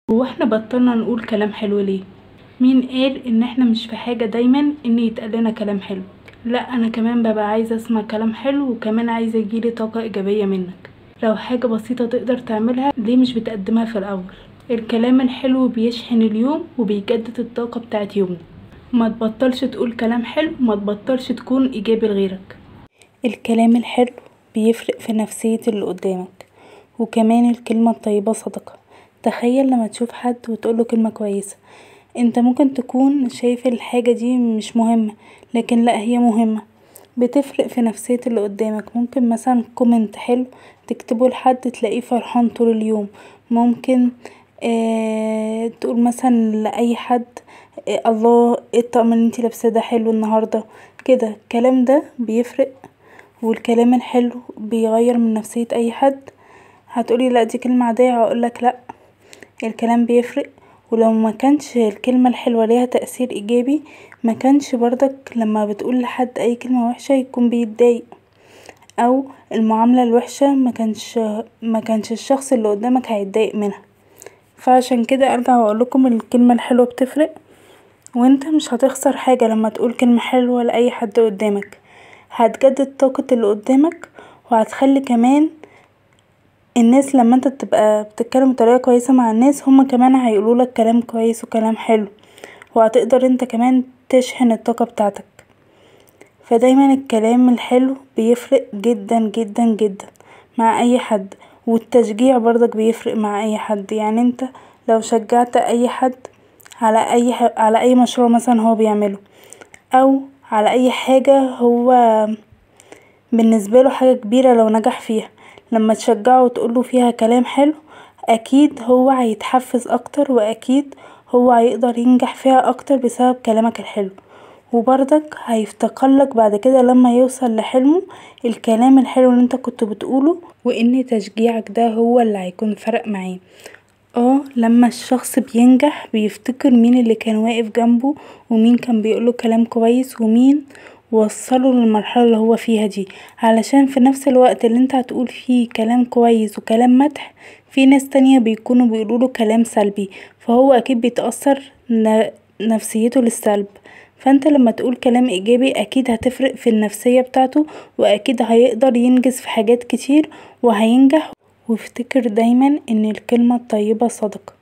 هو احنا بطلنا نقول كلام حلو ليه مين قال ان احنا مش في حاجه دايما ان يتقالنا كلام حلو لا انا كمان ببقى عايزه اسمع كلام حلو وكمان عايزه يجيلي طاقه ايجابيه منك لو حاجه بسيطه تقدر تعملها ليه مش بتقدمها في الاول الكلام الحلو بيشحن اليوم وبيجدد الطاقه بتاعت يومنا ما تبطلش تقول كلام حلو ما تبطلش تكون ايجابي لغيرك الكلام الحلو بيفرق في نفسيه اللي قدامك وكمان الكلمه الطيبه صدقه تخيل لما تشوف حد وتقوله كلمه كويسه انت ممكن تكون شايف الحاجه دي مش مهمه لكن لا هي مهمه بتفرق في نفسية اللي قدامك ممكن مثلا كومنت حلو تكتبه لحد تلاقيه فرحان طول اليوم ممكن تقول مثلا لاي حد الله ايه الطقم اللي انتي لابساه ده حلو النهارده كدا الكلام ده بيفرق والكلام الحلو بيغير من نفسية اي حد هتقولي لا دي كلمة عادية هقولك لا الكلام بيفرق ولو مكانش الكلمة الحلوة ليها تأثير ايجابي مكانش بردك لما بتقول لحد اي كلمة وحشة يكون بيتضايق او المعاملة الوحشة مكانش مكانش الشخص اللي قدامك هيتضايق منها فا عشان كدا ارجع واقولكم الكلمة الحلوة بتفرق وانت مش هتخسر حاجة لما تقول كلمة حلوة لاي حد قدامك هتجدد طاقة اللي قدامك وهتخلي كمان الناس لما انت تبقى بتتكلم بطريقة كويسة مع الناس هما كمان هيقولولك كلام كويس وكلام حلو وهتقدر انت كمان تشحن الطاقة بتاعتك فا دايما الكلام الحلو بيفرق جدا جدا جدا مع اي حد والتشجيع بردك بيفرق مع اي حد يعني انت لو شجعت اي حد على اي على اي مشروع مثلا هو بيعمله او على اي حاجة هو بالنسباله حاجة كبيرة لو نجح فيها لما تشجعه وتقوله فيها كلام حلو اكيد هو هيتحفز اكتر واكيد هو هيقدر ينجح فيها اكتر بسبب كلامك الحلو وبردك هيفتكرلك بعد كدا لما يوصل لحلمه الكلام الحلو اللي انت كنت بتقوله وان تشجيعك دا هو اللي هيكون فرق معاه اه لما الشخص بينجح بيفتكر مين اللي كان واقف جمبه ومين كان بيقوله كلام كويس ومين وصله للمرحلة اللي هو فيها دي علشان في نفس الوقت اللي انت هتقول فيه كلام كويس وكلام مدح في ناس تانية بيكونوا بيقولوله كلام سلبي فا هو اكيد بيتأثر نفسيته للسلب فا انت لما تقول كلام ايجابي اكيد هتفرق في النفسية بتاعته واكيد هيقدر ينجز في حاجات كتير وهينجح وافتكر دايما ان الكلمة الطيبة صدقة